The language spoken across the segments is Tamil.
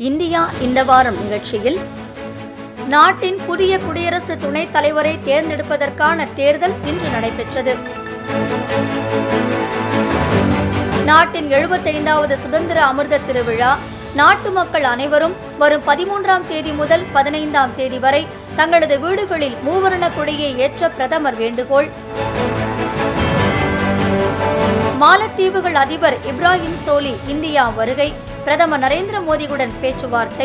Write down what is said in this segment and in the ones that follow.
இந்தியா இந்த வாரம் நிகழ்ச்சியில் நாட்டின் புதிய குடியரசு துணைத் தலைவரை தேர்ந்தெடுப்பதற்கான தேர்தல் இன்று நடைபெற்றது நாட்டின் எழுபத்தைந்தாவது சுதந்திர அமிர்த திருவிழா நாட்டு மக்கள் அனைவரும் வரும் பதிமூன்றாம் தேதி முதல் பதினைந்தாம் தேதி வரை தங்களது வீடுகளில் மூவர்ண கொடியை ஏற்ற பிரதமர் வேண்டுகோள் மாலத்தீவுகள் அதிபர் இப்ராஹிம் சோலி இந்தியா வருகை பிரதமர் நரேந்திர மோடியுடன் பேச்சுவார்த்தை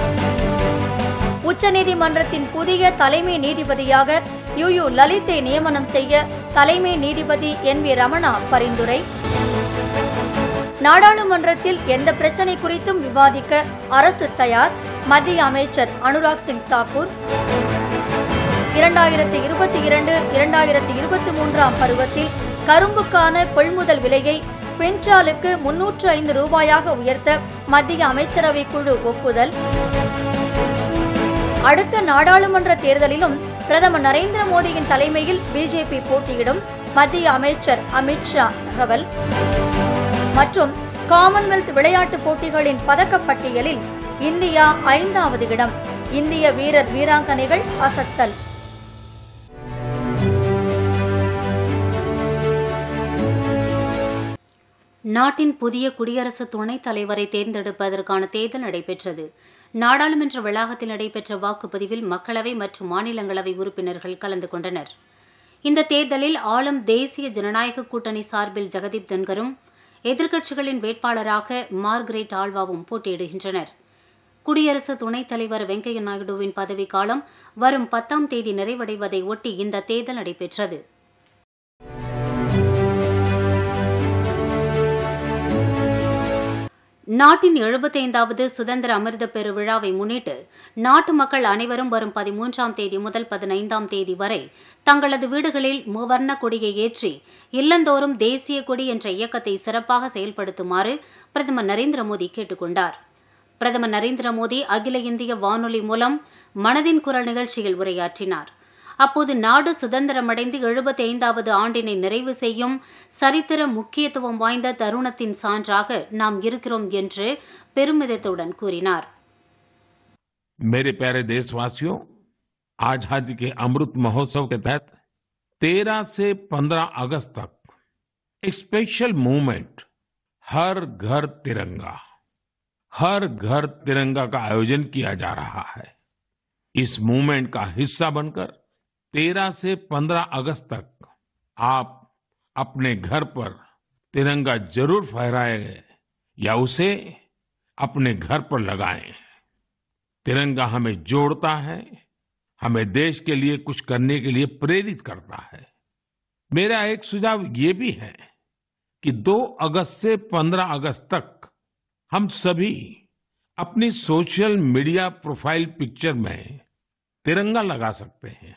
உச்சநீதிமன்றத்தின் புதிய தலைமை நீதிபதியாக யு யு லலித்தை நியமனம் செய்ய தலைமை நீதிபதி என் வி ரமணா பரிந்துரை நாடாளுமன்றத்தில் எந்த பிரச்சனை குறித்தும் விவாதிக்க அரசு தயார் மத்திய அமைச்சர் அனுராக் சிங் தாக்கூர் இரண்டாயிரத்தி இருபத்தி இரண்டு இரண்டாயிரத்தி இருபத்தி மூன்றாம் பருவத்தில் கரும்புக்கான கொள்முதல் விலையை குவிண்டாலுக்கு முன்னூற்று ஐந்து ரூபாயாக உயர்த்த மத்திய அமைச்சரவை குழு ஒப்புதல் அடுத்த நாடாளுமன்ற தேர்தலிலும் பிரதமர் நரேந்திர மோடியின் தலைமையில் பிஜேபி போட்டியிடும் மத்திய அமைச்சர் அமித்ஷா தகவல் மற்றும் காமன்வெல்த் விளையாட்டுப் போட்டிகளின் பதக்கப் பட்டியலில் இந்தியா ஐந்தாவது இடம் இந்திய வீரர் வீராங்கனைகள் அசத்தல் நாட்டின் புதிய குடியரசு துணைத் தலைவரை தேர்ந்தெடுப்பதற்கான தேர்தல் நடைபெற்றது நாடாளுமன்ற வளாகத்தில் நடைபெற்ற வாக்குப்பதிவில் மக்களவை மற்றும் மாநிலங்களவை உறுப்பினர்கள் கலந்து கொண்டனர் இந்த தேர்தலில் ஆளும் தேசிய ஜனநாயக கூட்டணி சார்பில் ஜெகதீப் தன்கரும் எதிர்க்கட்சிகளின் வேட்பாளராக மார்கரெட் ஆல்வாவும் போட்டியிடுகின்றனர் குடியரசு துணைத் தலைவர் வெங்கையா நாயுடுவின் பதவிக்காலம் வரும் பத்தாம் தேதி நிறைவடைவதை ஒட்டி இந்த தேர்தல் நடைபெற்றது நாட்டின் எழுபத்தைந்தாவது சுதந்திர அமிர்த பெருவிழாவை முன்னிட்டு நாட்டு மக்கள் அனைவரும் வரும் பதிமூன்றாம் தேதி முதல் பதினைந்தாம் தேதி வரை தங்களது வீடுகளில் மூவர்ண கொடியை ஏற்றி இல்லந்தோறும் தேசிய கொடி என்ற இயக்கத்தை சிறப்பாக செயல்படுத்துமாறு பிரதமர் நரேந்திர மோடி கேட்டுக்கொண்டார் பிரதமர் நரேந்திர மோடி அகில இந்திய வானொலி மூலம் மனதின் குரல் நிகழ்ச்சியில் உரையாற்றினார் அப்போது நாடு சுதந்திரமடைந்து எழுபத்தி ஐந்தாவது ஆண்டினை நிறைவு செய்யும் சரித்திர முக்கியத்துவம் வாய்ந்த தருணத்தின் சான்றாக நாம் இருக்கிறோம் என்று பெருமிதத்துடன் கூறினார் मेरे प्यारे देशवासियों आजादी के अमृत महोत्सव के तहत 13 से 15 अगस्त तक एक स्पेशल मूवमेंट हर घर तिरंगा हर घर तिरंगा का आयोजन किया जा रहा है इस मूवमेंट का हिस्सा बनकर 13 से 15 अगस्त तक आप अपने घर पर तिरंगा जरूर फहराए या उसे अपने घर पर लगाएं तिरंगा हमें जोड़ता है हमें देश के लिए कुछ करने के लिए प्रेरित करता है मेरा एक सुझाव ये भी है कि 2 अगस्त से 15 अगस्त तक हम सभी अपनी सोशल मीडिया प्रोफाइल पिक्चर में तिरंगा लगा सकते हैं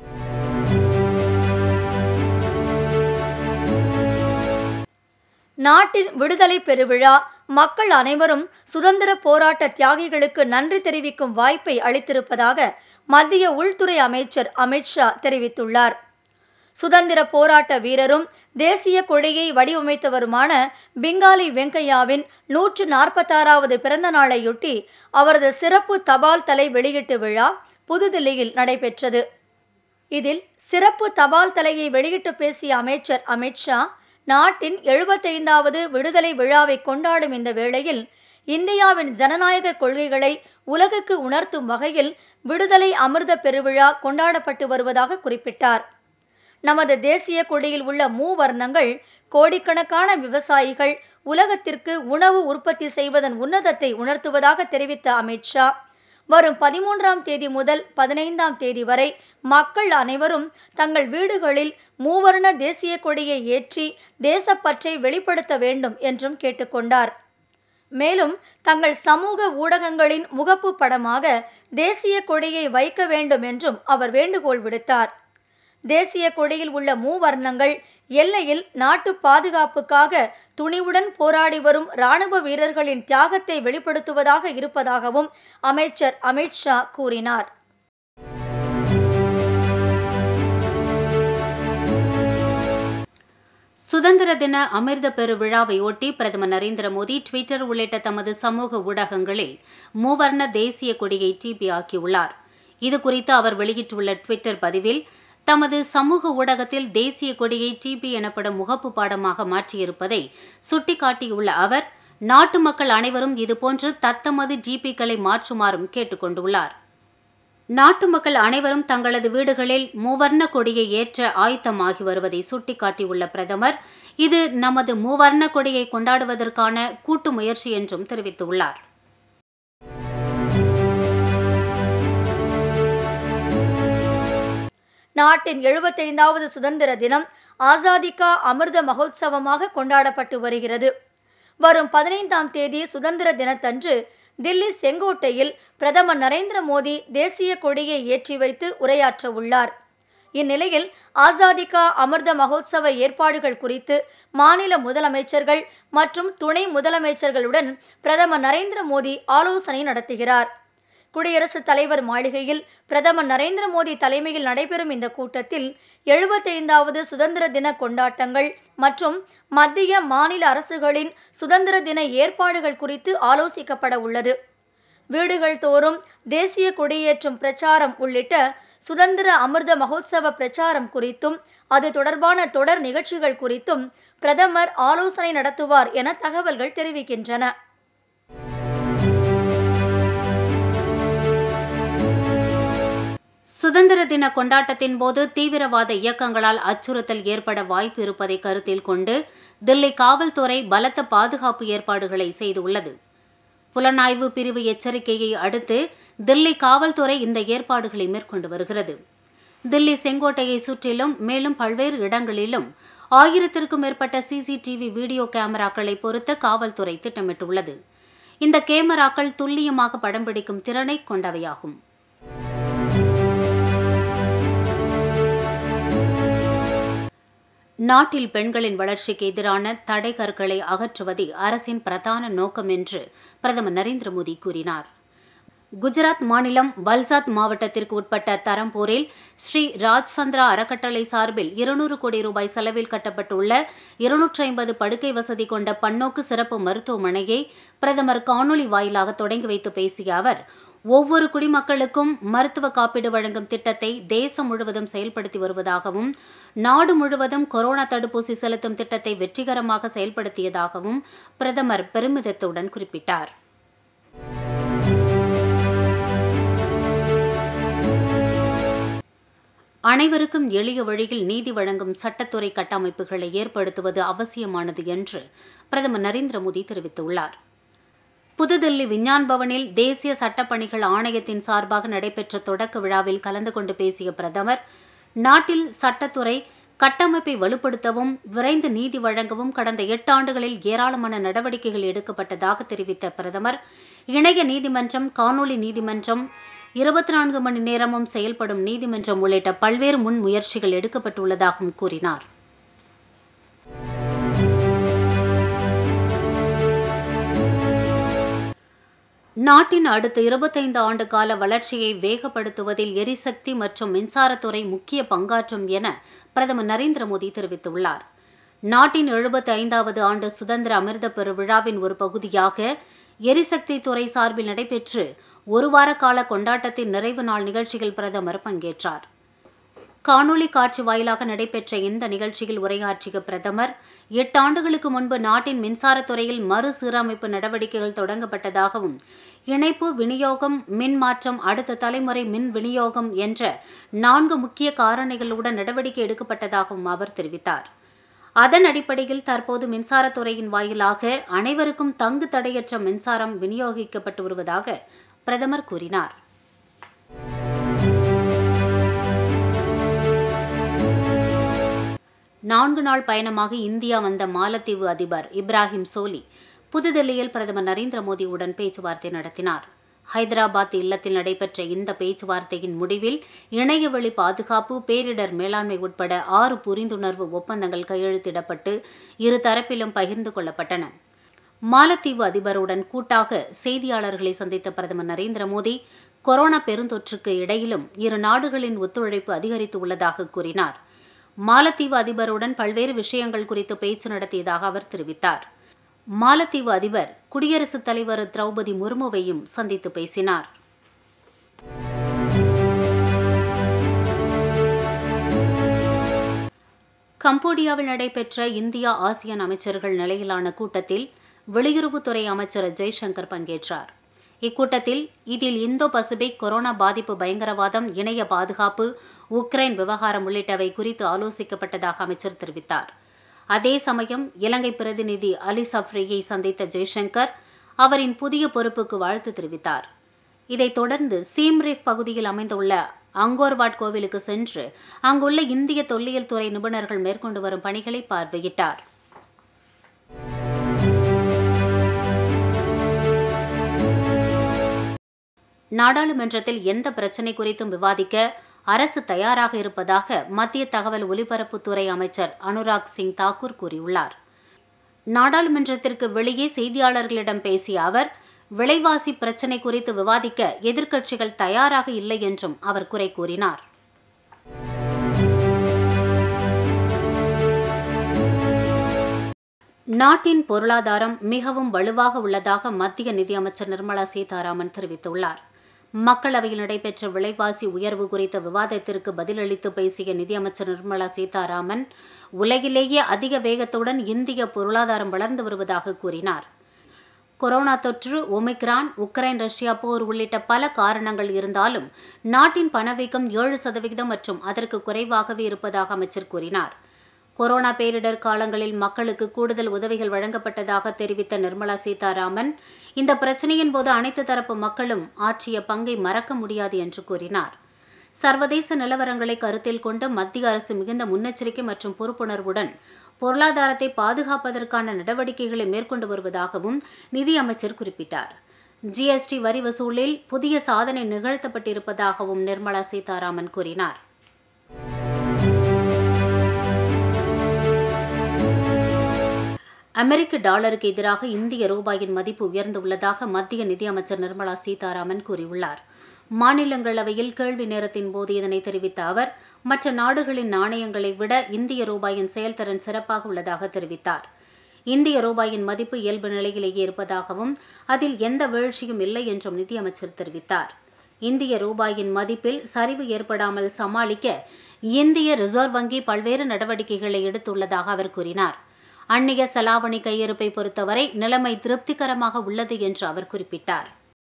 நாட்டின் விடுதலை பெருவிழா மக்கள் அனைவரும் சுதந்திர போராட்ட தியாகிகளுக்கு நன்றி தெரிவிக்கும் வாய்ப்பை அளித்திருப்பதாக மத்திய உள்துறை அமைச்சர் அமித்ஷா தெரிவித்துள்ளார் சுதந்திர போராட்ட வீரரும் தேசிய கொடியை வடிவமைத்தவருமான பிங்காலி வெங்கையாவின் நூற்று நாற்பத்தாறாவது பிறந்த நாளையொட்டி அவரது சிறப்பு தபால் தலை வெளியீட்டு விழா புதுதில்லியில் நடைபெற்றது இதில் சிறப்பு தபால் தலையை வெளியிட்டு பேசிய அமைச்சர் அமித்ஷா நாட்டின் எழுபத்தைந்தாவது விடுதலை விழாவை கொண்டாடும் இந்த வேளையில் இந்தியாவின் ஜனநாயக கொள்கைகளை உலகுக்கு உணர்த்தும் வகையில் விடுதலை அமிர்த பெருவிழா கொண்டாடப்பட்டு வருவதாக குறிப்பிட்டார் நமது தேசிய கொடியில் உள்ள மூவர்ணங்கள் கோடிக்கணக்கான விவசாயிகள் உலகத்திற்கு உணவு உற்பத்தி செய்வதன் உன்னதத்தை உணர்த்துவதாக தெரிவித்த அமித்ஷா வரும் பதிமூன்றாம் தேதி முதல் பதினைந்தாம் தேதி வரை மக்கள் அனைவரும் தங்கள் வீடுகளில் மூவர்ண தேசிய கொடியை ஏற்றி தேசப்பற்றை வெளிப்படுத்த வேண்டும் என்றும் கேட்டுக்கொண்டார் மேலும் தங்கள் சமூக ஊடகங்களின் முகப்பு படமாக தேசிய கொடியை வைக்க வேண்டும் என்றும் அவர் வேண்டுகோள் விடுத்தார் தேசிய கொடியில் உள்ள மூவர்ணங்கள் எல்லையில் நாட்டு பாதுகாப்புக்காக துணிவுடன் போராடி வரும் இராணுவ வீரர்களின் தியாகத்தை வெளிப்படுத்துவதாக இருப்பதாகவும் அமைச்சர் அமித்ஷா கூறினார் சுதந்திர தின அமிர்த பெருவிழாவை ஒட்டி பிரதமர் நரேந்திர மோடி ட்விட்டர் உள்ளிட்ட தமது சமூக ஊடகங்களில் மூவர்ண தேசிய கொடியை டிபி ஆக்கியுள்ளார் இதுகுறித்து அவர் வெளியிட்டுள்ள ட்விட்டர் பதிவில் தமது சமூக ஊடகத்தில் தேசிய கொடியை டிபி எனப்படும் முகப்பு பாடமாக மாற்றியிருப்பதை சுட்டிக்காட்டியுள்ள அவர் நாட்டு மக்கள் அனைவரும் இதுபோன்று தத்தமது டிபிக்களை மாற்றுமாறும் கேட்டுக்கொண்டுள்ளார் நாட்டு மக்கள் அனைவரும் தங்களது வீடுகளில் மூவர்ண கொடியை ஏற்ற ஆயத்தமாகி வருவதை சுட்டிக்காட்டியுள்ள பிரதமர் இது நமது மூவர்ண கொடியை கொண்டாடுவதற்கான கூட்டு முயற்சி என்றும் தெரிவித்துள்ளார் நாட்டின் எழுபத்தைந்தாவது சுதந்திர தினம் ஆசாதிகா அமிர்த மகோத்சவமாக கொண்டாடப்பட்டு வருகிறது வரும் பதினைந்தாம் தேதி சுதந்திர தினத்தன்று தில்லி செங்கோட்டையில் பிரதமர் நரேந்திர மோடி தேசிய கொடியை ஏற்றி வைத்து உரையாற்ற உள்ளார் இந்நிலையில் ஆசாதிகா அமிர்த மகோத்சவ ஏற்பாடுகள் குறித்து மாநில முதலமைச்சர்கள் மற்றும் துணை முதலமைச்சர்களுடன் பிரதமர் நரேந்திர மோடி ஆலோசனை நடத்துகிறார் குடியரசுத் தலைவர் மாளிகையில் பிரதமர் நரேந்திர மோடி தலைமையில் நடைபெறும் இந்த கூட்டத்தில் எழுபத்தைந்தாவது சுதந்திர தின கொண்டாட்டங்கள் மற்றும் மத்திய மாநில அரசுகளின் சுதந்திர தின ஏற்பாடுகள் குறித்து ஆலோசிக்கப்பட உள்ளது வீடுகள் தோறும் தேசிய கொடியேற்றும் பிரச்சாரம் உள்ளிட்ட சுதந்திர அமிர்த மகோத்சவ பிரச்சாரம் குறித்தும் அது தொடர்பான தொடர் நிகழ்ச்சிகள் குறித்தும் பிரதமர் ஆலோசனை நடத்துவார் என தகவல்கள் தெரிவிக்கின்றன சுதந்திர தின கொண்டாட்டத்தின் போது தீவிரவாத இயக்கங்களால் அச்சுறுத்தல் ஏற்பட வாய்ப்பு இருப்பதை கருத்தில் கொண்டு தில்லி காவல்துறை பலத்த பாதுகாப்பு ஏற்பாடுகளை செய்துள்ளது புலனாய்வு பிரிவு எச்சரிக்கையை அடுத்து தில்லி காவல்துறை இந்த ஏற்பாடுகளை மேற்கொண்டு வருகிறது தில்லி செங்கோட்டையை சுற்றிலும் மேலும் பல்வேறு இடங்களிலும் ஆயிரத்திற்கும் மேற்பட்ட சிசிடிவி வீடியோ கேமராக்களை பொருத்த காவல்துறை திட்டமிட்டுள்ளது இந்த கேமராக்கள் துல்லியமாக படம் பிடிக்கும் திறனை கொண்டவையாகும் நாட்டில் பெண்களின் வளர்ச்சிக்கு எதிரான தடை கற்களை அகற்றுவதே அரசின் பிரதான நோக்கம் என்று பிரதமர் நரேந்திர மோடி கூறினார் குஜராத் மாநிலம் வல்சாத் மாவட்டத்திற்கு உட்பட்ட தரம்பூரில் ஸ்ரீ ராஜ்சந்திரா அறக்கட்டளை சார்பில் இருநூறு கோடி ரூபாய் செலவில் கட்டப்பட்டுள்ள இருநூற்றி ஐம்பது படுக்கை வசதி கொண்ட பன்னோக்கு சிறப்பு மருத்துவமனையை பிரதமர் காணொலி வாயிலாக தொடங்கி வைத்து பேசிய அவர் ஒவ்வொரு குடிமக்களுக்கும் மருத்துவ காப்பீடு வழங்கும் திட்டத்தை தேசம் முழுவதும் செயல்படுத்தி வருவதாகவும் நாடு முழுவதும் கொரோனா தடுப்பூசி செலுத்தும் திட்டத்தை வெற்றிகரமாக செயல்படுத்தியதாகவும் பிரதமர் பெருமிதத்துடன் குறிப்பிட்டார் அனைவருக்கும் எளிய வழியில் நீதி வழங்கும் சட்டத்துறை கட்டமைப்புகளை ஏற்படுத்துவது அவசியமானது என்று பிரதமர் நரேந்திர மோடி தெரிவித்துள்ளார் புதுதில்லி விஞ்ஞான் பவனில் தேசிய சட்டப்பணிகள் ஆணையத்தின் சார்பாக நடைபெற்ற தொடக்க விழாவில் கலந்து கொண்டு பேசிய பிரதமர் நாட்டில் சட்டத்துறை கட்டமைப்பை வலுப்படுத்தவும் விரைந்து நீதி வழங்கவும் கடந்த எட்டு ஆண்டுகளில் ஏராளமான நடவடிக்கைகள் எடுக்கப்பட்டதாக தெரிவித்த பிரதமர் இணைய நீதிமன்றம் காணொலி நீதிமன்றம் இருபத்தி நான்கு மணி நேரமும் செயல்படும் நீதிமன்றம் உள்ளிட்ட பல்வேறு முன் முயற்சிகள் எடுக்கப்பட்டுள்ளதாகவும் கூறினார் நாட்டின் அடுத்த இருபத்தைந்து ஆண்டு கால வளர்ச்சியை வேகப்படுத்துவதில் எரிசக்தி மற்றும் மின்சாரத்துறை முக்கிய பங்காற்றும் என பிரதமர் நரேந்திர மோடி தெரிவித்துள்ளார் நாட்டின் எழுபத்தி ஐந்தாவது ஆண்டு சுதந்திர அமிர்த பெருவிழாவின் ஒரு பகுதியாக எரிசக்தி துறை சார்பில் நடைபெற்று ஒரு வார கால கொண்டாட்டத்தின் நிறைவு நாள் நிகழ்ச்சியில் பிரதமர் பங்கேற்றார் காணொலி காட்சி வாயிலாக நடைபெற்ற இந்த நிகழ்ச்சியில் உரையாற்றிய பிரதமர் எட்டு ஆண்டுகளுக்கு முன்பு நாட்டின் மின்சாரத்துறையில் மறுசீரமைப்பு நடவடிக்கைகள் தொடங்கப்பட்டதாகவும் இணைப்பு விநியோகம் மின் மாற்றம் அடுத்த தலைமுறை மின் விநியோகம் என்ற நான்கு முக்கிய காரணிகளுடன் நடவடிக்கை எடுக்கப்பட்டதாகவும் அவர் தெரிவித்தார் அதன் அடிப்படையில் தற்போது மின்சாரத்துறையின் வாயிலாக அனைவருக்கும் தங்கு தடையற்ற மின்சாரம் விநியோகிக்கப்பட்டு வருவதாக பிரதமர் கூறினார் நான்கு நாள் பயணமாக இந்தியா வந்த மாலத்தீவு அதிபர் இப்ராஹிம் சோலி புதுதில்லியில் பிரதமர் நரேந்திர மோடியுடன் பேச்சுவார்த்தை நடத்தினார் ஹைதராபாத் இல்லத்தில் நடைபெற்ற இந்த பேச்சுவார்த்தையின் முடிவில் இணையவழி பாதுகாப்பு பேரிடர் மேலாண்மை உட்பட ஆறு புரிந்துணர்வு ஒப்பந்தங்கள் கையெழுத்திடப்பட்டு இரு தரப்பிலும் பகிர்ந்து கொள்ளப்பட்டன மாலத்தீவு அதிபருடன் கூட்டாக செய்தியாளர்களை சந்தித்த பிரதமர் நரேந்திர மோடி கொரோனா பெருந்தொற்றுக்கு இடையிலும் இரு நாடுகளின் ஒத்துழைப்பு அதிகரித்து உள்ளதாக கூறினார் மாலத்தீவு அதிபருடன் பல்வேறு விஷயங்கள் குறித்து பேச்சு நடத்தியதாக அவர் தெரிவித்தார் மாலத்தீவு அதிபர் குடியரசுத் தலைவர் திரௌபதி முர்முவையும் சந்தித்து பேசினார் கம்போடியாவில் நடைபெற்ற இந்தியா ஆசியான் அமைச்சர்கள் நிலையிலான கூட்டத்தில் வெளியுறவுத்துறை அமைச்சர் ஜெய்சங்கர் பங்கேற்றார் இக்கூட்டத்தில் இதில் இந்தோ பசிபிக் கொரோனா பாதிப்பு பயங்கரவாதம் இணைய பாதுகாப்பு உக்ரைன் விவகாரம் உள்ளிட்டவை குறித்து ஆலோசிக்கப்பட்டதாக அமைச்சர் தெரிவித்தார் அதே சமயம் இலங்கை பிரதிநிதி அலி சஃப்ரியை சந்தித்த ஜெய்சங்கர் அவரின் புதிய பொறுப்புக்கு வாழ்த்து தெரிவித்தார் இதைத் தொடர்ந்து சீம்ரீப் பகுதியில் அமைந்துள்ள அங்கோர்வாட் கோவிலுக்கு சென்று அங்குள்ள இந்திய தொல்லியல் துறை நிபுணர்கள் மேற்கொண்டு வரும் பணிகளை பார்வையிட்டார் நாடாளுமன்றத்தில் எந்த பிரச்சினை குறித்தும் விவாதிக்க அரசு தயாராக இருப்பதாக மத்திய தகவல் ஒலிபரப்புத்துறை அமைச்சர் அனுராக் சிங் தாக்கூர் கூறியுள்ளார் நாடாளுமன்றத்திற்கு வெளியே செய்தியாளர்களிடம் பேசிய அவர் விலைவாசி பிரச்சினை குறித்து விவாதிக்க எதிர்க்கட்சிகள் தயாராக இல்லை என்றும் அவர் குறை கூறினார் நாட்டின் பொருளாதாரம் மிகவும் வலுவாக உள்ளதாக மத்திய நிதியமைச்சர் நிர்மலா சீதாராமன் தெரிவித்துள்ளார் மக்களவையில் நடைபெற்ற விலைவாசி உயர்வு குறித்த விவாதத்திற்கு பதிலளித்து பேசிய நிதியமைச்சர் நிர்மலா சீதாராமன் உலகிலேயே அதிக வேகத்துடன் இந்திய பொருளாதாரம் வளர்ந்து வருவதாக கூறினார் கொரோனா தொற்று ஒமிக்ரான் உக்ரைன் ரஷ்யா போர் உள்ளிட்ட பல காரணங்கள் இருந்தாலும் நாட்டின் பணவீக்கம் ஏழு சதவிகிதம் மற்றும் அதற்கு குறைவாகவே இருப்பதாக அமைச்சர் கூறினார் கொரோனா பேரிடர் காலங்களில் மக்களுக்கு கூடுதல் உதவிகள் வழங்கப்பட்டதாக தெரிவித்த நிர்மலா சீதாராமன் இந்த பிரச்சனையின் போது அனைத்து தரப்பு மக்களும் ஆற்றிய பங்கை மறக்க முடியாது என்று கூறினார் சர்வதேச நிலவரங்களை கருத்தில் கொண்டு மத்திய அரசு மிகுந்த முன்னெச்சரிக்கை மற்றும் பொறுப்புணர்வுடன் பொருளாதாரத்தை பாதுகாப்பதற்கான நடவடிக்கைகளை மேற்கொண்டு வருவதாகவும் நிதியமைச்சர் குறிப்பிட்டார் ஜிஎஸ்டி வரி வசூலில் புதிய சாதனை நிகழ்த்தப்பட்டிருப்பதாகவும் நிர்மலா சீதாராமன் கூறினார் அமெரிக்க டாலருக்கு எதிராக இந்திய ரூபாயின் மதிப்பு உயர்ந்துள்ளதாக மத்திய நிதியமைச்சர் நிர்மலா சீதாராமன் கூறியுள்ளார் மாநிலங்களவையில் கேள்வி நேரத்தின் போது இதனை தெரிவித்த அவர் மற்ற நாடுகளின் நாணயங்களை விட இந்திய ரூபாயின் செயல்திறன் சிறப்பாக உள்ளதாக தெரிவித்தார் இந்திய ரூபாயின் மதிப்பு இயல்பு நிலையிலேயே இருப்பதாகவும் அதில் எந்த வீழ்ச்சியும் இல்லை என்றும் நிதியமைச்சர் தெரிவித்தார் இந்திய ரூபாயின் மதிப்பில் சரிவு ஏற்படாமல் சமாளிக்க இந்திய ரிசர்வ் வங்கி பல்வேறு நடவடிக்கைகளை எடுத்துள்ளதாக அவர் கூறினார் அந்நிய செலாவணி கையிருப்பை பொறுத்தவரை நிலைமை திருப்திகரமாக உள்ளது என்று அவர் குறிப்பிட்டார்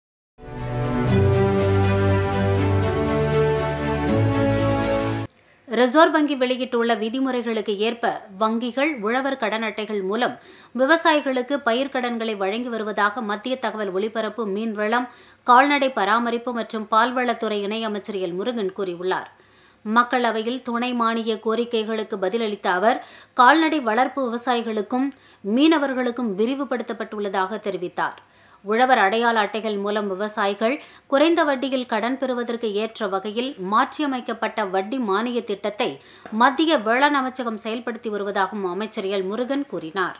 ரிசர்வ் வங்கி வெளியிட்டுள்ள விதிமுறைகளுக்கு ஏற்ப வங்கிகள் உழவர் கடன் அட்டைகள் மூலம் விவசாயிகளுக்கு பயிர்க்கடன்களை வழங்கி வருவதாக மத்திய தகவல் ஒலிபரப்பு மீன்வளம் கால்நடை பராமரிப்பு மற்றும் பால்வளத்துறை இணையமைச்சர் எல் முருகன் கூறியுள்ளார் மக்களவையில் துணை மானிய கோரிக்கைகளுக்கு பதிலளித்த அவர் கால்நடை வளர்ப்பு விவசாயிகளுக்கும் மீனவர்களுக்கும் விரிவுபடுத்தப்பட்டுள்ளதாக தெரிவித்தார் உழவர் அடையாள அட்டைகள் மூலம் விவசாயிகள் குறைந்த வட்டியில் கடன் பெறுவதற்கு ஏற்ற வகையில் மாற்றியமைக்கப்பட்ட வட்டி மானிய திட்டத்தை மத்திய வேளாண் அமைச்சகம் செயல்படுத்தி வருவதாகவும் அமைச்சர் எல் முருகன் கூறினார்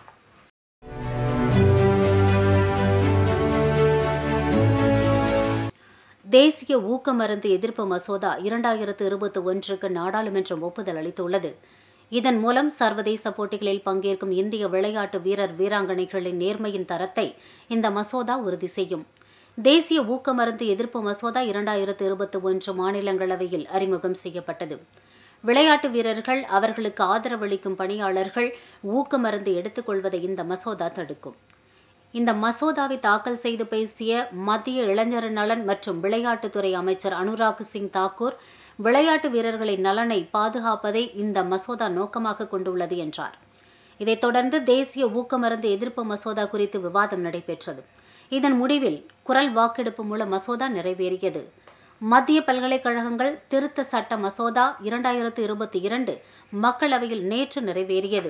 தேசிய ஊக்க மருந்து எதிர்ப்பு மசோதா இரண்டாயிரத்து இருபத்தி ஒன்றுக்கு நாடாளுமன்றம் ஒப்புதல் அளித்துள்ளது இதன் மூலம் சர்வதேச போட்டிகளில் பங்கேற்கும் இந்திய விளையாட்டு வீரர் வீராங்கனைகளின் நேர்மையின் தரத்தை இந்த மசோதா உறுதி செய்யும் தேசிய ஊக்க மருந்து எதிர்ப்பு மசோதா இரண்டாயிரத்து இருபத்தி ஒன்று மாநிலங்களவையில் அறிமுகம் செய்யப்பட்டது விளையாட்டு வீரர்கள் அவர்களுக்கு ஆதரவளிக்கும் பணியாளர்கள் ஊக்க மருந்து எடுத்துக்கொள்வதை இந்த மசோதா தடுக்கும் இந்த மசோதாவை தாக்கல் செய்து பேசிய மத்திய இளைஞர் நலன் மற்றும் விளையாட்டுத்துறை அமைச்சர் அனுராக் சிங் தாக்கூர் விளையாட்டு வீரர்களின் நலனை பாதுகாப்பதை இந்த மசோதா நோக்கமாக கொண்டுள்ளது என்றார் இதைத் தொடர்ந்து தேசிய ஊக்க மருந்து எதிர்ப்பு மசோதா குறித்து விவாதம் நடைபெற்றது இதன் முடிவில் குரல் வாக்கெடுப்பு மூலம் மசோதா நிறைவேறியது மத்திய பல்கலைக்கழகங்கள் திருத்த சட்ட மசோதா இரண்டாயிரத்து இருபத்தி இரண்டு மக்களவையில் நேற்று நிறைவேறியது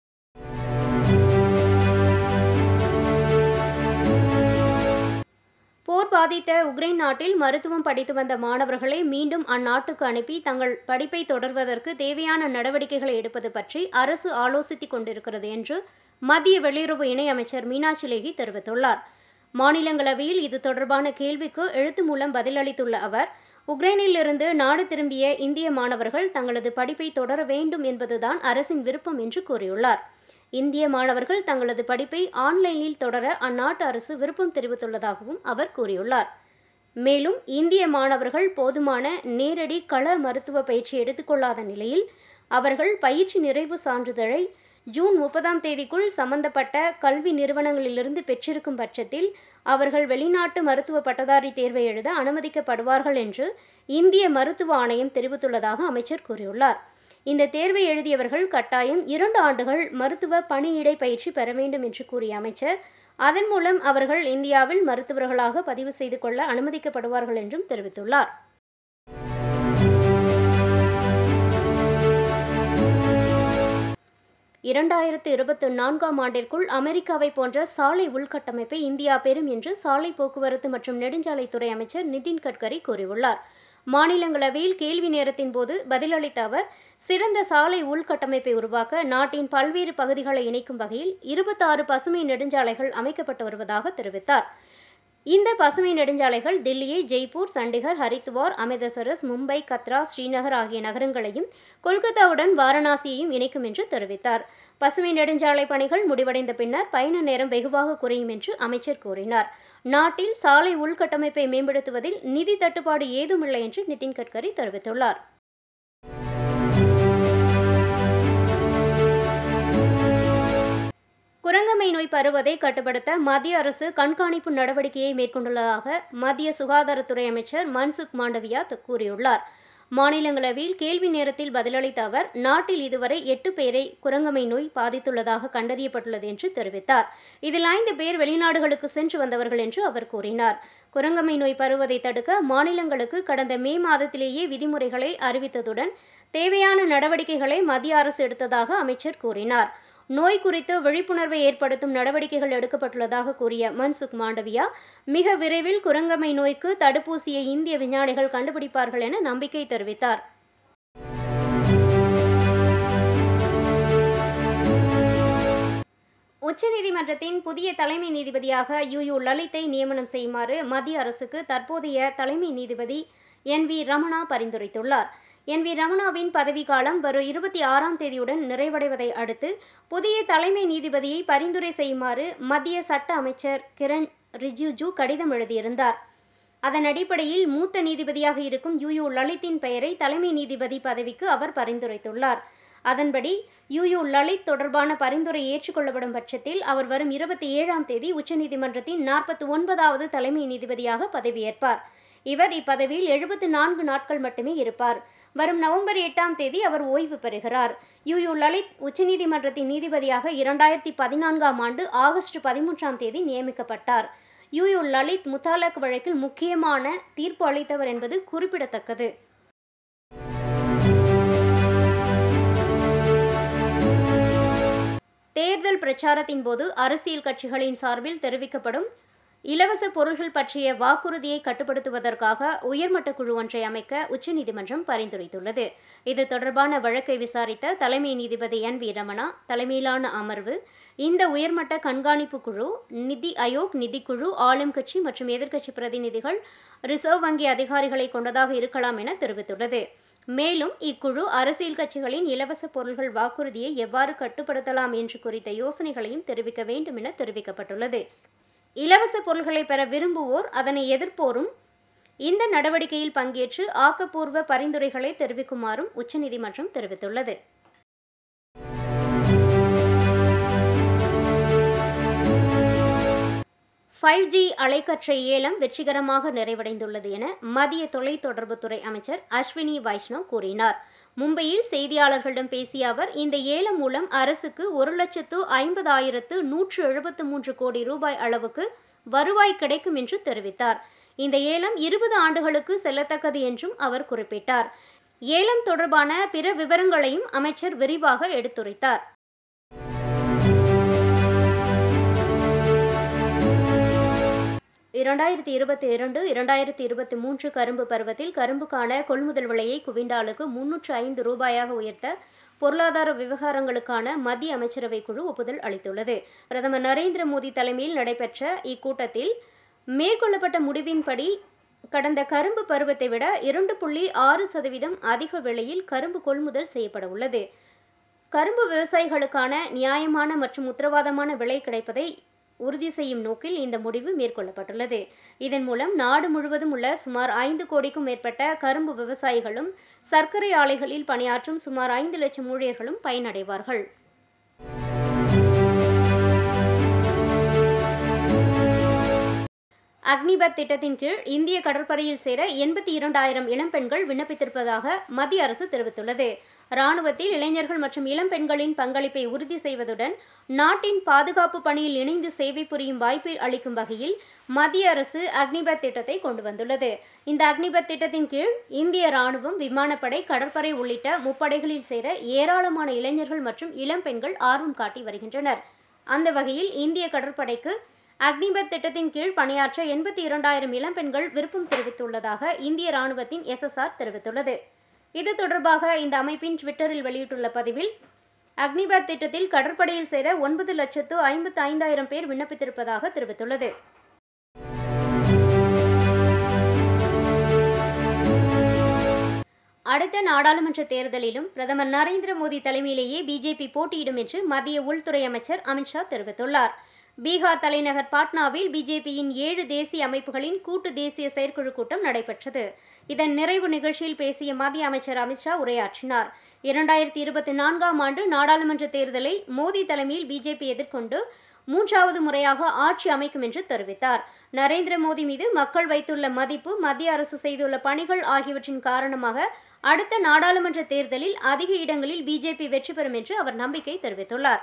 போர் பாதித்த உக்ரைன் நாட்டில் மருத்துவம் படித்து வந்த மாணவர்களை மீண்டும் அந்நாட்டுக்கு அனுப்பி தங்கள் படிப்பை தொடர்வதற்கு தேவையான நடவடிக்கைகளை எடுப்பது பற்றி அரசு ஆலோசித்துக் கொண்டிருக்கிறது என்று மத்திய வெளியுறவு இணையமைச்சர் மீனாட்சி லேகி தெரிவித்துள்ளார் மாநிலங்களவையில் இது தொடர்பான கேள்விக்கு எழுத்து மூலம் பதிலளித்துள்ள அவர் உக்ரைனிலிருந்து நாடு திரும்பிய இந்திய மாணவர்கள் தங்களது படிப்பை தொடர வேண்டும் என்பதுதான் அரசின் விருப்பம் என்று கூறியுள்ளார் இந்திய மாணவர்கள் தங்களது படிப்பை ஆன்லைனில் தொடர அந்நாட்டு அரசு விருப்பம் தெரிவித்துள்ளதாகவும் அவர் கூறியுள்ளார் மேலும் இந்திய மாணவர்கள் போதுமான நேரடி கள மருத்துவ பயிற்சி எடுத்துக்கொள்ளாத நிலையில் அவர்கள் பயிற்சி நிறைவு சான்றிதழை ஜூன் முப்பதாம் தேதிக்குள் சம்பந்தப்பட்ட கல்வி நிறுவனங்களிலிருந்து பெற்றிருக்கும் பட்சத்தில் அவர்கள் வெளிநாட்டு மருத்துவ பட்டதாரி தேர்வை எழுத அனுமதிக்கப்படுவார்கள் என்று இந்திய மருத்துவ ஆணையம் தெரிவித்துள்ளதாக அமைச்சர் கூறியுள்ளார் இந்த தேர்வை எழுதியவர்கள் கட்டாயம் இரண்டு ஆண்டுகள் மருத்துவ பணியிடை பயிற்சி பெற வேண்டும் என்று கூறிய அமைச்சர் அதன் மூலம் அவர்கள் இந்தியாவில் மருத்துவர்களாக பதிவு செய்து கொள்ள அனுமதிக்கப்படுவார்கள் என்றும் தெரிவித்துள்ளார் இரண்டாயிரத்து இருபத்தி நான்காம் ஆண்டிற்குள் அமெரிக்காவை போன்ற சாலை உள்கட்டமைப்பை இந்தியா பெறும் என்று சாலை போக்குவரத்து மற்றும் நெடுஞ்சாலைத்துறை அமைச்சர் நிதின் கட்கரி கூறியுள்ளார் மாநிலங்களவையில் கேள்வி நேரத்தின் போது பதிலளித்த அவர் சிறந்த சாலை உள்கட்டமைப்பை உருவாக்க நாட்டின் பல்வேறு பகுதிகளை இணைக்கும் வகையில் இருபத்தாறு பசுமை நெடுஞ்சாலைகள் அமைக்கப்பட்டு வருவதாக தெரிவித்தார் இந்த பசுமை நெடுஞ்சாலைகள் தில்லியை ஜெய்ப்பூர் சண்டிகர் ஹரித்வார் அமிர்தசரஸ் மும்பை கத்ரா ஸ்ரீநகர் ஆகிய நகரங்களையும் கொல்கத்தாவுடன் வாரணாசியையும் இணைக்கும் என்று தெரிவித்தார் பசுமை நெடுஞ்சாலை பணிகள் முடிவடைந்த பின்னர் பயண நேரம் வெகுவாக குறையும் என்று அமைச்சர் கூறினார் நாட்டில் சாலை உள்கட்டமைப்பை மேம்படுத்துவதில் நிதி தட்டுப்பாடு ஏதுமில்லை என்று நிதின் கட்கரி தெரிவித்துள்ளார் குரங்கம்மை நோய் பரவுவதை கட்டுப்படுத்த மத்திய அரசு கண்காணிப்பு நடவடிக்கையை மேற்கொண்டுள்ளதாக மத்திய சுகாதாரத்துறை அமைச்சர் மன்சுக் மாண்டவியா கூறியுள்ளார் மாநிலங்களவையில் கேள்வி நேரத்தில் பதிலளித்த அவர் நாட்டில் இதுவரை எட்டு பேரை குரங்கம்மை நோய் பாதித்துள்ளதாக கண்டறியப்பட்டுள்ளது என்று தெரிவித்தார் இதில் ஐந்து பேர் வெளிநாடுகளுக்கு சென்று வந்தவர்கள் என்று அவர் கூறினார் குரங்கம்மை நோய் பரவுவதை தடுக்க மாநிலங்களுக்கு கடந்த மே மாதத்திலேயே விதிமுறைகளை அறிவித்ததுடன் தேவையான நடவடிக்கைகளை மத்திய அரசு எடுத்ததாக அமைச்சர் கூறினார் நோய் குறித்து விழிப்புணர்வை ஏற்படுத்தும் நடவடிக்கைகள் எடுக்கப்பட்டுள்ளதாக கூறிய மன்சுக் மாண்டவியா மிக விரைவில் குரங்கம்மை நோய்க்கு தடுப்பூசியை இந்திய விஞ்ஞானிகள் கண்டுபிடிப்பார்கள் என நம்பிக்கை தெரிவித்தார் உச்சநீதிமன்றத்தின் புதிய தலைமை நீதிபதியாக யு யு லலித்தை நியமனம் செய்யுமாறு மத்திய அரசுக்கு தற்போதைய தலைமை நீதிபதி என் வி ரமணா பரிந்துரைத்துள்ளார் என் வி ரமணாவின் பதவிக்காலம் வரும் இருபத்தி ஆறாம் தேதியுடன் நிறைவடைவதை அடுத்து புதிய தலைமை நீதிபதியை பரிந்துரை செய்யுமாறு மத்திய சட்ட அமைச்சர் கிரண் ரிஜிஜு கடிதம் எழுதியிருந்தார் அதன் அடிப்படையில் மூத்த நீதிபதியாக இருக்கும் யு யு லலித்தின் பெயரை தலைமை நீதிபதி பதவிக்கு அவர் பரிந்துரைத்துள்ளார் அதன்படி யு யு லலித் தொடர்பான பரிந்துரை ஏற்றுக்கொள்ளப்படும் பட்சத்தில் அவர் வரும் இருபத்தி ஏழாம் தேதி உச்சநீதிமன்றத்தின் நாற்பத்தி ஒன்பதாவது தலைமை நீதிபதியாக பதவியேற்பார் இவர் இப்பதவியில் எழுபத்து நான்கு நாட்கள் மட்டுமே இருப்பார் வரும் நவம்பர் எட்டாம் தேதி அவர் ஓய்வு பெறுகிறார் யு யு லலித் உச்சநீதிமன்றத்தின் நீதிபதியாக இரண்டாயிரத்தி பதினான்காம் ஆண்டு ஆகஸ்ட் பதிமூன்றாம் தேதி நியமிக்கப்பட்டார் யு யு லலித் முத்தாலக் வழக்கில் முக்கியமான தீர்ப்பு அளித்தவர் என்பது குறிப்பிடத்தக்கது தேர்தல் பிரச்சாரத்தின் போது அரசியல் கட்சிகளின் சார்பில் தெரிவிக்கப்படும் இலவச பொருள்கள் பற்றிய வாக்குறுதியை கட்டுப்படுத்துவதற்காக உயர்மட்ட குழு ஒன்றை அமைக்க உச்சநீதிமன்றம் பரிந்துரைத்துள்ளது இது தொடர்பான வழக்கை விசாரித்த தலைமை நீதிபதி என் வி ரமணா தலைமையிலான அமர்வு இந்த உயர்மட்ட கண்காணிப்பு குழு நிதி ஆயோக் நிதிக்குழு ஆளும் கட்சி மற்றும் எதிர்க்கட்சி பிரதிநிதிகள் ரிசர்வ் வங்கி அதிகாரிகளை கொண்டதாக இருக்கலாம் என தெரிவித்துள்ளது மேலும் இக்குழு அரசியல் கட்சிகளின் இலவச பொருள்கள் வாக்குறுதியை எவ்வாறு கட்டுப்படுத்தலாம் என்று குறித்த யோசனைகளையும் தெரிவிக்க வேண்டும் என தெரிவிக்கப்பட்டுள்ளது இலவச பொருள்களை பெற விரும்புவோர் அதனை எதிர்ப்போரும் இந்த நடவடிக்கையில் பங்கேற்று ஆக்கப்பூர்வ பரிந்துரைகளை தெரிவிக்குமாறும் உச்சநீதிமன்றம் தெரிவித்துள்ளது ஃபைவ் ஜி அலைக்கற்றை ஏலம் வெற்றிகரமாக நிறைவடைந்துள்ளது என மத்திய தொலைத்தொடர்புத்துறை அமைச்சர் அஸ்வினி வைஷ்ணவ் கூறினார் மும்பையில் செய்தியாளர்களிடம் பேசிய அவர் இந்த ஏலம் மூலம் அரசுக்கு ஒரு லட்சத்து ஐம்பதாயிரத்து நூற்று எழுபத்து மூன்று கோடி ரூபாய் அளவுக்கு வருவாய் கிடைக்கும் என்று தெரிவித்தார் இந்த ஏலம் இருபது ஆண்டுகளுக்கு செல்லத்தக்கது என்றும் அவர் குறிப்பிட்டார் ஏலம் தொடர்பான பிற விவரங்களையும் அமைச்சர் விரிவாக எடுத்துரைத்தார் இரண்டாயிரத்தி இருபத்தி இரண்டு இரண்டாயிரத்தி இருபத்தி மூன்று கரும்பு பருவத்தில் கரும்புக்கான கொள்முதல் விலையை குவிண்டாலுக்கு முன்னூற்று ஐந்து ரூபாயாக உயர்த்த பொருளாதார விவகாரங்களுக்கான மத்திய அமைச்சரவை குழு ஒப்புதல் அளித்துள்ளது பிரதமர் நரேந்திர மோடி தலைமையில் நடைபெற்ற இக்கூட்டத்தில் மேற்கொள்ளப்பட்ட முடிவின்படி கடந்த கரும்பு பருவத்தை விட இரண்டு புள்ளி ஆறு சதவீதம் அதிக விலையில் கரும்பு கொள்முதல் செய்யப்பட உள்ளது கரும்பு விவசாயிகளுக்கான நியாயமான மற்றும் உத்தரவாதமான விலை கிடைப்பதை உறுதி செய்யும் நோக்கில் இந்த முடிவு மேற்கொள்ளப்பட்டுள்ளது இதன் மூலம் நாடு முழுவதும் உள்ள சுமார் ஐந்து கோடிக்கும் மேற்பட்ட கரும்பு விவசாயிகளும் சர்க்கரை ஆலைகளில் பணியாற்றும் சுமார் ஐந்து லட்சம் ஊழியர்களும் பயனடைவார்கள் அக்னிபத் திட்டத்தின் கீழ் இந்திய கடற்படையில் சேர எண்பத்தி இரண்டாயிரம் இளம்பெண்கள் விண்ணப்பித்திருப்பதாக மத்திய அரசு தெரிவித்துள்ளது இராணுவத்தில் இளைஞர்கள் மற்றும் இளம்பெண்களின் பங்களிப்பை உறுதி செய்வதுடன் நாட்டின் பாதுகாப்பு பணியில் இணைந்து சேவை புரியும் வாய்ப்பை அளிக்கும் வகையில் மத்திய அரசு அக்னிபத் திட்டத்தை கொண்டு வந்துள்ளது இந்த அக்னிபத் திட்டத்தின் கீழ் இந்திய ராணுவம் விமானப்படை கடற்படை உள்ளிட்ட முப்படைகளில் சேர ஏராளமான இளைஞர்கள் மற்றும் இளம்பெண்கள் ஆர்வம் காட்டி வருகின்றனர் அந்த வகையில் இந்திய கடற்படைக்கு அக்னிபத் திட்டத்தின் கீழ் பணியாற்ற எண்பத்தி இரண்டாயிரம் இளம்பெண்கள் விருப்பம் தெரிவித்துள்ளதாக இந்திய ராணுவத்தின் எஸ்எஸ்ஆர் தெரிவித்துள்ளது இது தொடர்பாக இந்த அமைப்பின் ட்விட்டரில் வெளியிட்டுள்ள பதிவில் அக்னிபத் திட்டத்தில் கடற்படையில் சேர ஒன்பது லட்சத்து ஐம்பத்து ஐந்தாயிரம் பேர் விண்ணப்பித்திருப்பதாக தெரிவித்துள்ளது அடுத்த நாடாளுமன்ற தேர்தலிலும் பிரதமர் நரேந்திர மோடி தலைமையிலேயே பிஜேபி போட்டியிடும் என்று மத்திய உள்துறை அமைச்சர் அமித்ஷா தெரிவித்துள்ளார் பீகார் தலைநகர் பாட்னாவில் பிஜேபியின் ஏழு தேசிய அமைப்புகளின் கூட்டு தேசிய செயற்குழு கூட்டம் நடைபெற்றது இதன் நிறைவு நிகழ்ச்சியில் பேசிய மத்திய அமைச்சர் அமித்ஷா உரையாற்றினார் இரண்டாயிரத்தி இருபத்தி நான்காம் ஆண்டு நாடாளுமன்ற தேர்தலை மோடி தலைமையில் பிஜேபி எதிர்கொண்டு மூன்றாவது முறையாக ஆட்சி அமைக்கும் என்று தெரிவித்தார் நரேந்திர மோடி மீது மக்கள் வைத்துள்ள மதிப்பு மத்திய அரசு செய்துள்ள பணிகள் ஆகியவற்றின் காரணமாக அடுத்த நாடாளுமன்ற தேர்தலில் அதிக இடங்களில் பிஜேபி வெற்றி பெறும் என்று அவர் நம்பிக்கை தெரிவித்துள்ளார்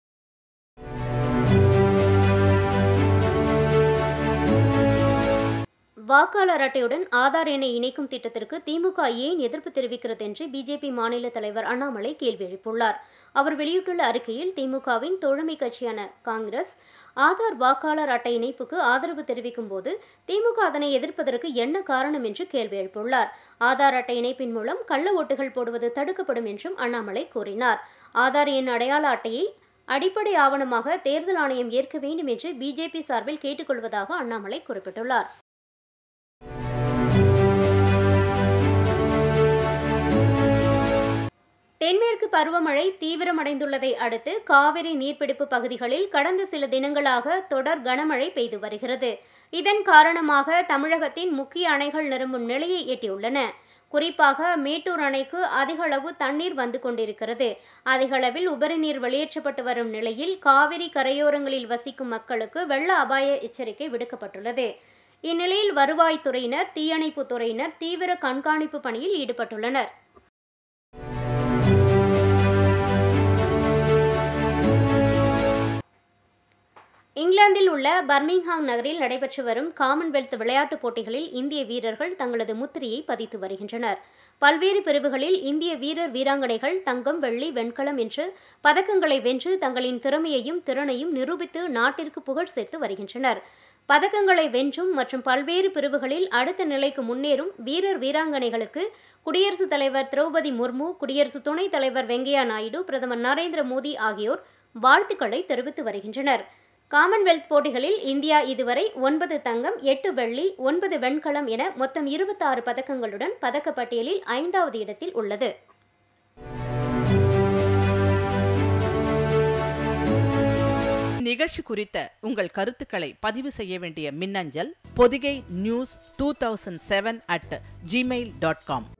வாக்காளர் அட்டையுடன் ஆதார் எண்ணை இணைக்கும் திட்டத்திற்கு திமுக ஏன் எதிர்ப்பு தெரிவிக்கிறது என்று பிஜேபி மாநில தலைவர் அண்ணாமலை கேள்வி எழுப்பியுள்ளார் அவர் வெளியிட்டுள்ள அறிக்கையில் திமுகவின் தோழமை கட்சியான காங்கிரஸ் ஆதார் வாக்காளர் அட்டை இணைப்புக்கு ஆதரவு தெரிவிக்கும் போது திமுக அதனை எதிர்ப்பதற்கு என்ன காரணம் என்று கேள்வி எழுப்பியுள்ளார் ஆதார் அட்டை இணைப்பின் மூலம் கள்ள ஓட்டுகள் போடுவது தடுக்கப்படும் என்றும் அண்ணாமலை கூறினார் ஆதார் எண் அடையாள அட்டையை அடிப்படை ஆவணமாக தேர்தல் ஆணையம் ஏற்க வேண்டும் என்று பிஜேபி சார்பில் கேட்டுக்கொள்வதாக அண்ணாமலை குறிப்பிட்டுள்ளார் தென்மேற்கு பருவமழை தீவிரமடைந்துள்ளதை அடுத்து காவிரி நீர்பிடிப்பு பகுதிகளில் கடந்த சில தினங்களாக தொடர் கனமழை பெய்து வருகிறது இதன் காரணமாக தமிழகத்தின் முக்கிய அணைகள் நிரம்பும் நிலையை எட்டியுள்ளன குறிப்பாக மேட்டூர் அணைக்கு அதிக அளவு தண்ணீர் வந்து கொண்டிருக்கிறது அதிக அளவில் உபரி நீர் வெளியேற்றப்பட்டு வரும் நிலையில் காவிரி கரையோரங்களில் வசிக்கும் மக்களுக்கு வெள்ள அபாய எச்சரிக்கை விடுக்கப்பட்டுள்ளது இந்நிலையில் வருவாய்த்துறையினர் தீயணைப்பு துறையினர் தீவிர கண்காணிப்பு பணியில் ஈடுபட்டுள்ளனர் இங்கிலாந்தில் உள்ள பர்மிங்ஹாம் நகரில் நடைபெற்று வரும் காமன்வெல்த் விளையாட்டுப் போட்டிகளில் இந்திய வீரர்கள் தங்களது முத்திரையை பதித்து வருகின்றனர் பல்வேறு பிரிவுகளில் இந்திய வீரர் வீராங்கனைகள் தங்கம் வெள்ளி வெண்கலம் என்று பதக்கங்களை வென்று தங்களின் திறமையையும் திறனையும் நிரூபித்து நாட்டிற்கு புகழ் சேர்த்து வருகின்றனர் பதக்கங்களை வென்றும் மற்றும் பல்வேறு பிரிவுகளில் அடுத்த நிலைக்கு முன்னேறும் வீரர் வீராங்கனைகளுக்கு குடியரசுத் தலைவர் திரௌபதி முர்மு குடியரசு துணைத் தலைவர் வெங்கையா நாயுடு பிரதமர் நரேந்திர மோடி ஆகியோர் வாழ்த்துக்களை தெரிவித்து வருகின்றனர் காமன்வெல்த் போட்டிகளில் இந்தியா இதுவரை ஒன்பது தங்கம் எட்டு வெள்ளி ஒன்பது வெண்கலம் என மொத்தம் இருபத்தாறு பதக்கங்களுடன் பதக்கப்பட்டியலில் ஐந்தாவது இடத்தில் உள்ளது நிகழ்ச்சி குறித்த உங்கள் கருத்துக்களை பதிவு செய்ய வேண்டிய மின்னஞ்சல் Podhigai news two thousand seven at Gmail dot com